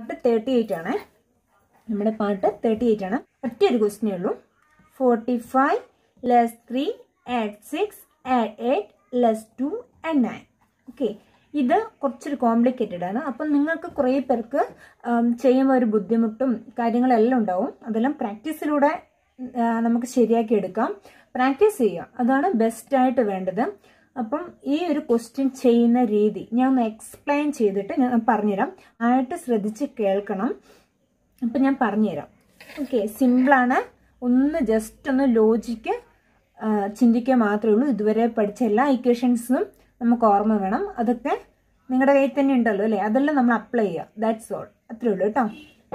part thirty eight ആണ് നമ്മുടെ part thirty eight ആണ് ഒറ്റ ഒരു ക്വസ്റ്റിനേ ഉള്ളൂ forty five less three add six add eight less two and nine okay ഇത് കുറച്ചൊരു കോംപ്ലിക്കേറ്റഡ് ആണ് അപ്പം നിങ്ങൾക്ക് കുറേ പേർക്ക് ഉം, ചെയ്യുമ്പോൾ ഒരു ബുദ്ധിമുട്ടും കാര്യങ്ങളെല്ലാം ഉണ്ടാവും അതെല്ലാം പ്രാക്ടീസിലൂടെ ആ, നമുക്ക് ശരിയാക്കി എടുക്കാം പ്രാക്ടീസ് ചെയ്യുക അതാണ് ബെസ്റ്റായിട്ട് വേണ്ടത് അപ്പം ഈ ഒരു ക്വസ്റ്റ്യൻ ചെയ്യുന്ന രീതി ഞാൻ ഒന്ന് എക്സ്പ്ലെയിൻ ചെയ്തിട്ട് ഞാൻ പറഞ്ഞുതരാം ആയിട്ട് ശ്രദ്ധിച്ച് കേൾക്കണം അപ്പം ഞാൻ പറഞ്ഞുതരാം ഓക്കെ സിമ്പിളാണ് ഒന്ന് ജസ്റ്റ് ഒന്ന് ലോജിക്ക് ചിന്തിക്കുക മാത്രമേ ഉള്ളൂ ഇതുവരെ പഠിച്ച എല്ലാ ഇക്വേഷൻസും നമുക്ക് ഓർമ്മ വേണം അതൊക്കെ നിങ്ങളുടെ കയ്യിൽ തന്നെ ഉണ്ടല്ലോ അല്ലേ അതെല്ലാം നമ്മൾ അപ്ലൈ ചെയ്യുക ദാറ്റ്സ് ഓൾ അത്രേ ഉള്ളൂ കേട്ടോ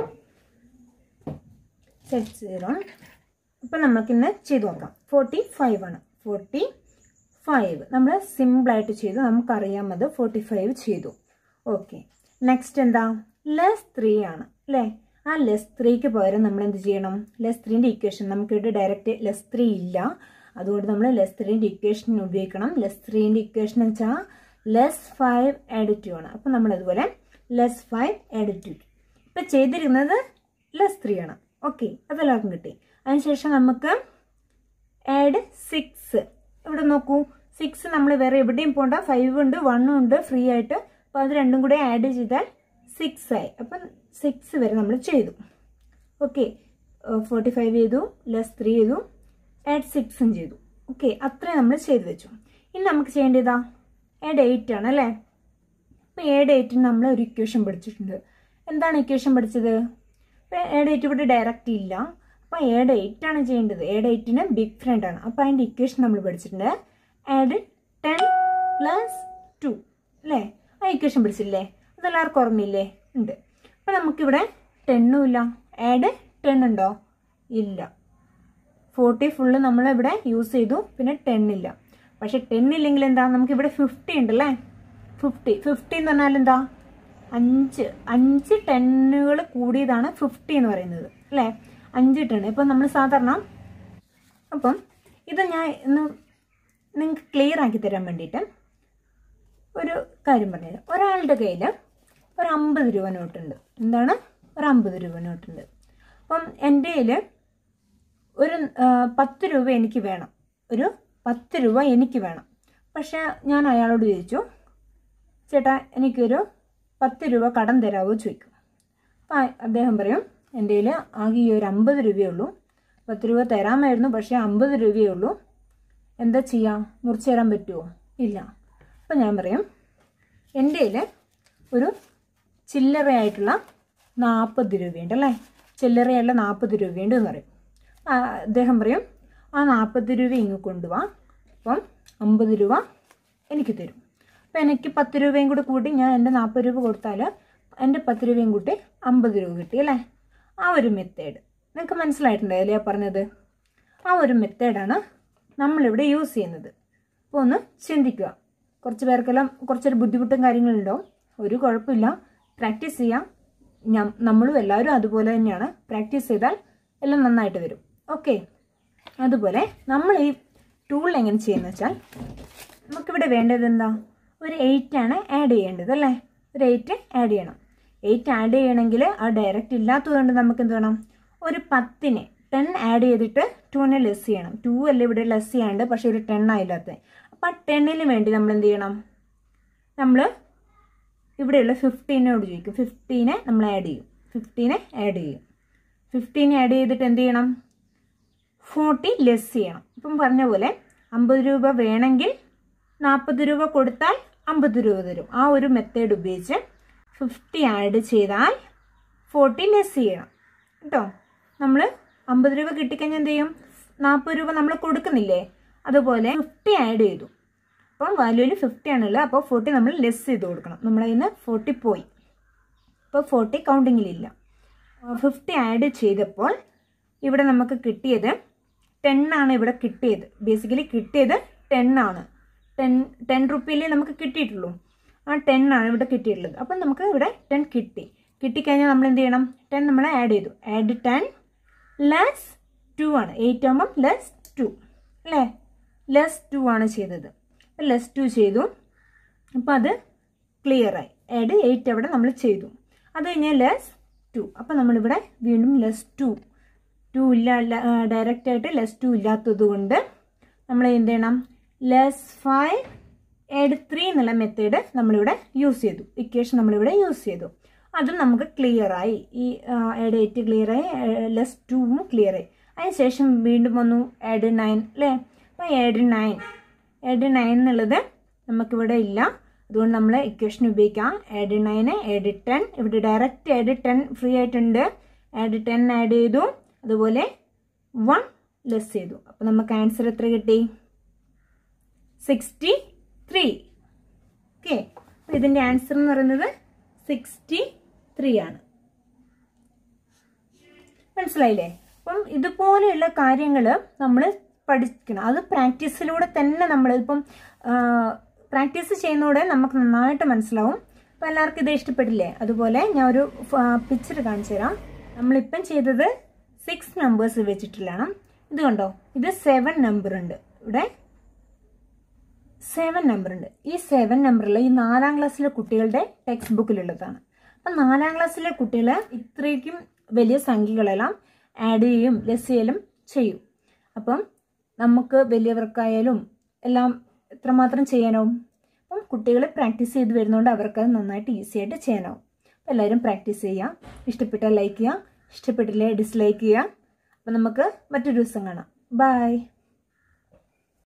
സെറ്റ് സീറോ അപ്പം നമുക്കിന്ന് ചെയ്ത് നോക്കാം ഫോർട്ടി ഫൈവ് ആണ് ഫോർട്ടി ഫൈവ് നമ്മൾ സിമ്പിളായിട്ട് ചെയ്തു നമുക്കറിയാം അത് ഫോർട്ടി ഫൈവ് ചെയ്തു ഓക്കെ നെക്സ്റ്റ് എന്താ ലെസ് ത്രീ ആണ് അല്ലേ ആ ലെസ് ത്രീക്ക് പകരം നമ്മൾ എന്ത് ചെയ്യണം ലെസ് ത്രീൻ്റെ ഇക്വേഷൻ നമുക്കിവിടെ ഡയറക്റ്റ് ലെസ് ത്രീ ഇല്ല അതുകൊണ്ട് നമ്മൾ ലെസ് ത്രീൻ്റെ ഇക്വേഷൻ ഉപയോഗിക്കണം ലെസ് ത്രീൻ്റെ ഇക്വേഷൻ എന്ന് വെച്ചാൽ ലെസ് ഫൈവ് ആഡിറ്റീവ് ആണ് അപ്പം നമ്മൾ അതുപോലെ ലെസ് ഫൈവ് ആഡിറ്റീവ് ഇപ്പം ചെയ്തിരുന്നത് ലെസ് ത്രീ ആണ് ഓക്കെ അതെല്ലാവർക്കും കിട്ടി അതിനുശേഷം നമുക്ക് ആഡ് സിക്സ് ഇവിടെ നോക്കൂ സിക്സ് നമ്മൾ വേറെ എവിടെയും പോണ്ട ഫൈവ് ഉണ്ട് വണ്ണും ഉണ്ട് ഫ്രീ ആയിട്ട് അപ്പോൾ അത് രണ്ടും കൂടെ ആഡ് ചെയ്താൽ സിക്സ് ആയി അപ്പം സിക്സ് വരെ നമ്മൾ ചെയ്തു ഓക്കെ ഫോർട്ടി ഫൈവ് ചെയ്തു ലെസ് ത്രീ ചെയ്തു ആഡ് സിക്സും ചെയ്തു ഓക്കെ അത്രയും നമ്മൾ ചെയ്തു വെച്ചു ഇനി നമുക്ക് ചെയ്യേണ്ടതാ ആഡ് എയ്റ്റ് ആണ് അല്ലേ അപ്പോൾ ഏഡ് എയ്റ്റിന് നമ്മൾ ഒരു ഇക്വേഷൻ പഠിച്ചിട്ടുണ്ട് എന്താണ് ഇക്വേഷൻ പഠിച്ചത് അപ്പോൾ ഏഡ് എയ്റ്റ് ഇവിടെ ഡയറക്റ്റ് ഇല്ല അപ്പോൾ ഏഡ് എയ്റ്റ് ആണ് ചെയ്യേണ്ടത് ഏഡ് എയ്റ്റിന് ബിഗ് ഫ്രണ്ട് ആണ് അപ്പോൾ അതിൻ്റെ ഇക്വേഷൻ നമ്മൾ പഠിച്ചിട്ടുണ്ട് ആഡ് ടെൻ പ്ലസ് ടു അല്ലേ ആ ഇക്വേഷൻ പഠിച്ചില്ലേ അതെല്ലാവർക്കും ഓർമ്മയില്ലേ ഉണ്ട് അപ്പോൾ നമുക്കിവിടെ ടെണ്ണും ഇല്ല ആഡ് ടെൻ ഉണ്ടോ ഇല്ല ഫോർട്ടി ഫുള്ള് നമ്മളിവിടെ യൂസ് ചെയ്തു പിന്നെ ടെൻ ഇല്ല പക്ഷെ ടെൻ ഇല്ലെങ്കിൽ എന്താ നമുക്കിവിടെ ഫിഫ്റ്റി ഉണ്ടല്ലേ ഫിഫ്റ്റി ഫിഫ്റ്റി എന്ന് പറഞ്ഞാൽ എന്താ അഞ്ച് അഞ്ച് ടെന്നുകൾ കൂടിയതാണ് ഫിഫ്റ്റി എന്ന് പറയുന്നത് അല്ലേ അഞ്ച് ടെൺ ഇപ്പം നമ്മൾ സാധാരണ അപ്പം ഇത് ഞാൻ ഇന്ന് നിങ്ങൾക്ക് ക്ലിയർ ആക്കി തരാൻ വേണ്ടിയിട്ട് ഒരു കാര്യം പറഞ്ഞുതരാം ഒരാളുടെ കയ്യിൽ ഒരു അമ്പത് രൂപ നോട്ടുണ്ട് എന്താണ് ഒരു അമ്പത് രൂപ നോട്ടുണ്ട് അപ്പം എൻ്റെ കയ്യിൽ ഒരു ആ, പത്ത് രൂപ എനിക്ക് വേണം ഒരു പത്ത് രൂപ എനിക്ക് വേണം പക്ഷേ ഞാൻ അയാളോട് ചോദിച്ചു ചേട്ടാ എനിക്കൊരു പത്ത് രൂപ കടം തരാമോ ചോദിക്കും അപ്പം ആ- അദ്ദേഹം പറയും എൻ്റെ കയ്യിൽ ആകെ ഈ ഒരു അമ്പത് രൂപയേ ഉള്ളൂ പത്ത് രൂപ തരാമായിരുന്നു പക്ഷേ അമ്പത് രൂപയേ ഉള്ളൂ എന്താ ചെയ്യുക മുറിച്ച് തരാൻ പറ്റുമോ ഇല്ല അപ്പം ഞാൻ പറയും എൻ്റെ കയ്യിൽ ഒരു ചില്ലറയായിട്ടുള്ള നാൽപ്പത് രൂപയുണ്ട് അല്ലേ ചില്ലറയുള്ള നാൽപ്പത് രൂപയുണ്ട് എന്ന് പറയും ആ, അദ്ദേഹം പറയും ആ നാൽപ്പത് രൂപ ഇങ്ങ് കൊണ്ടുപോവാ അപ്പം അമ്പത് രൂപ എനിക്ക് തരും അപ്പം എനിക്ക് പത്ത് രൂപയും കൂടി കൂട്ടി ഞാൻ എൻ്റെ നാൽപ്പത് രൂപ കൊടുത്താൽ എൻ്റെ പത്ത് രൂപയും കൂട്ടി അമ്പത് രൂപ കിട്ടി അല്ലേ ആ ഒരു മെത്തേഡ് നിങ്ങൾക്ക് മനസ്സിലായിട്ടുണ്ടായില്ലേ ആ പറഞ്ഞത് ആ ഒരു മെത്തേഡാണ് നമ്മളിവിടെ യൂസ് ചെയ്യുന്നത് അപ്പോൾ ഒന്ന് ചിന്തിക്കുക കുറച്ച് പേർക്കെല്ലാം കുറച്ചൊരു ബുദ്ധിമുട്ടും കാര്യങ്ങളുണ്ടാവും ഒരു കുഴപ്പമില്ല പ്രാക്ടീസ് ചെയ്യാം ഞാൻ നമ്മളും എല്ലാവരും അതുപോലെ തന്നെയാണ് പ്രാക്ടീസ് ചെയ്താൽ എല്ലാം നന്നായിട്ട് വരും ഓക്കെ അതുപോലെ നമ്മൾ ഈ ടൂൾ എങ്ങനെ ചെയ്യുന്നത് വെച്ചാൽ നമുക്കിവിടെ വേണ്ടത് എന്താ ഒരു എയ്റ്റ് ആണ് ആഡ് ചെയ്യേണ്ടത് അല്ലേ ഒരു എയ്റ്റ് ആഡ് ചെയ്യണം എയ്റ്റ് ആഡ് ചെയ്യണമെങ്കിൽ ആ ഡയറക്റ്റ് ഇല്ലാത്തതുകൊണ്ട് നമുക്ക് എന്ത് വേണം ഒരു പത്തിന് ടെൻ ആഡ് ചെയ്തിട്ട് ടൂനെ ലെസ് ചെയ്യണം ടു അല്ല ഇവിടെ ലെസ് ചെയ്യാണ്ട് പക്ഷേ ഒരു ടെൻ ആയില്ലാത്തത് അപ്പം ആ ടെന്നിന് വേണ്ടി നമ്മൾ എന്ത് ചെയ്യണം നമ്മൾ ഇവിടെയുള്ള ഫിഫ്റ്റീനോട് ചോദിക്കും ഫിഫ്റ്റീനെ നമ്മൾ ആഡ് ചെയ്യും ഫിഫ്റ്റീനെ ആഡ് ചെയ്യും ഫിഫ്റ്റീനെ ആഡ് ചെയ്തിട്ട് എന്ത് ചെയ്യണം ഫോർട്ടി ലെസ് ചെയ്യണം ഇപ്പം പറഞ്ഞ പോലെ അമ്പത് രൂപ വേണമെങ്കിൽ നാൽപ്പത് രൂപ കൊടുത്താൽ അമ്പത് രൂപ തരും ആ ഒരു മെത്തേഡ് ഉപയോഗിച്ച് ഫിഫ്റ്റി ആഡ് ചെയ്താൽ ഫോർട്ടി ലെസ് ചെയ്യണം കേട്ടോ നമ്മൾ അമ്പത് രൂപ കിട്ടിക്കഴിഞ്ഞാൽ എന്ത് ചെയ്യും നാൽപ്പത് രൂപ നമ്മൾ കൊടുക്കുന്നില്ലേ അതുപോലെ ഫിഫ്റ്റി ആഡ് ചെയ്തു അപ്പം വാല്യൂവിൽ ഫിഫ്റ്റി ആണുള്ളത് അപ്പോൾ ഫോർട്ടി നമ്മൾ ലെസ് ചെയ്ത് കൊടുക്കണം നമ്മളതിൽ നിന്ന് ഫോർട്ടി പോയി അപ്പോൾ ഫോർട്ടി കൗണ്ടിങ്ങിലില്ല ഫിഫ്റ്റി ആഡ് ചെയ്തപ്പോൾ ഇവിടെ നമുക്ക് കിട്ടിയത് ടെൻ ആണ് ഇവിടെ കിട്ടിയത് ബേസിക്കലി കിട്ടിയത് ടെൻ ആണ് ടെൻ ടെൻ റുപ്പിയിലേ നമുക്ക് കിട്ടിയിട്ടുള്ളൂ ആ ടെൻ ആണ് ഇവിടെ കിട്ടിയിട്ടുള്ളത് അപ്പം നമുക്ക് ഇവിടെ ടെൻ കിട്ടി കിട്ടിക്കഴിഞ്ഞാൽ നമ്മൾ എന്ത് ചെയ്യണം ടെൻ നമ്മൾ ആഡ് ചെയ്തു ആഡ് ടെൻ ലെസ് ടു ആണ് എയ്റ്റ് ആകുമ്പം ലെസ് ടു അല്ലേ ലെസ് ടു ആണ് ചെയ്തത് ലെസ് ടു ചെയ്തു അപ്പോൾ അത് ക്ലിയറായി ആഡ് എയ്റ്റ് അവിടെ നമ്മൾ ചെയ്തു അത് കഴിഞ്ഞാൽ ലെസ് ടു അപ്പം നമ്മളിവിടെ വീണ്ടും ലെസ് ടു ടു ഇല്ല ഡയറക്റ്റ് ആയിട്ട് ലെസ് ടു ഇല്ലാത്തത് കൊണ്ട് നമ്മൾ എന്ത് ചെയ്യണം ലെസ് ഫൈവ് എഡ് ത്രീ എന്നുള്ള മെത്തേഡ് നമ്മളിവിടെ യൂസ് ചെയ്തു ഇക്വേഷൻ നമ്മളിവിടെ യൂസ് ചെയ്തു അതും നമുക്ക് ക്ലിയർ ആയി ഈ എഡ് എയ്റ്റ് ക്ലിയർ ആയി ലെസ് ടൂവും ക്ലിയർ ആയി അതിനുശേഷം വീണ്ടും വന്നു എഡ് നയൻ അല്ലേ അപ്പം എഡ് നയൻ എഡ് നയൻ എന്നുള്ളത് നമുക്കിവിടെ ഇല്ല അതുകൊണ്ട് നമ്മൾ ഇക്വേഷൻ ഉപയോഗിക്കാം എഡ് നയന് എഡ് ടെൻ ഇവിടെ ഡയറക്റ്റ് എഡ് ടെൻ ഫ്രീ ആയിട്ടുണ്ട് എഡ് ടെൻ ആഡ് ചെയ്തു അതുപോലെ വൺ ലെസ് ചെയ്തു അപ്പോൾ നമുക്ക് ആൻസർ എത്ര കിട്ടി സിക്സ്റ്റി ത്രീ ഓക്കെ അപ്പോൾ ഇതിൻ്റെ ആൻസർ എന്ന് പറയുന്നത് സിക്സ്റ്റി ത്രീ ആണ് മനസ്സിലായില്ലേ അപ്പം ഇതുപോലെയുള്ള കാര്യങ്ങൾ നമ്മൾ പഠിക്കണം അത് പ്രാക്ടീസിലൂടെ തന്നെ നമ്മൾ ഇപ്പം പ്രാക്ടീസ് ചെയ്യുന്നതോടെ നമുക്ക് നന്നായിട്ട് മനസ്സിലാവും അപ്പോൾ എല്ലാവർക്കും ഇത് ഇഷ്ടപ്പെട്ടില്ലേ അതുപോലെ ഞാൻ ഒരു പിക്ചർ കാണിച്ചു തരാം നമ്മളിപ്പം ചെയ്തത് സിക്സ് നമ്പേഴ്സ് വെച്ചിട്ടുള്ളതാണ് ഇത് കണ്ടോ ഇത് സെവൻ നമ്പർ ഉണ്ട് ഇവിടെ സെവൻ നമ്പർ ഉണ്ട് ഈ സെവൻ നമ്പറിൽ ഈ നാലാം ക്ലാസ്സിലെ കുട്ടികളുടെ ടെക്സ്റ്റ് ബുക്കിലുള്ളതാണ് അപ്പം നാലാം ക്ലാസ്സിലെ കുട്ടികൾ ഇത്രയ്ക്കും വലിയ സംഖ്യകളെല്ലാം ആഡ് ചെയ്യും ലെസ് ചെയ്യലും ചെയ്യും അപ്പം നമുക്ക് വലിയവർക്കായാലും എല്ലാം എത്രമാത്രം ചെയ്യാനാവും അപ്പം കുട്ടികൾ പ്രാക്ടീസ് ചെയ്ത് വരുന്നതുകൊണ്ട് അവർക്കത് നന്നായിട്ട് ഈസി ആയിട്ട് ചെയ്യാനാവും അപ്പം എല്ലാവരും പ്രാക്ടീസ് ചെയ്യുക ഇഷ്ടപ്പെട്ടാൽ ലൈക്ക് ചെയ്യുക ഇഷ്ടപ്പെട്ടില്ലേ ഡിസ്ലൈക്ക് ചെയ്യുക അപ്പം നമുക്ക് മറ്റൊരു ദിവസം കാണാം ബൈ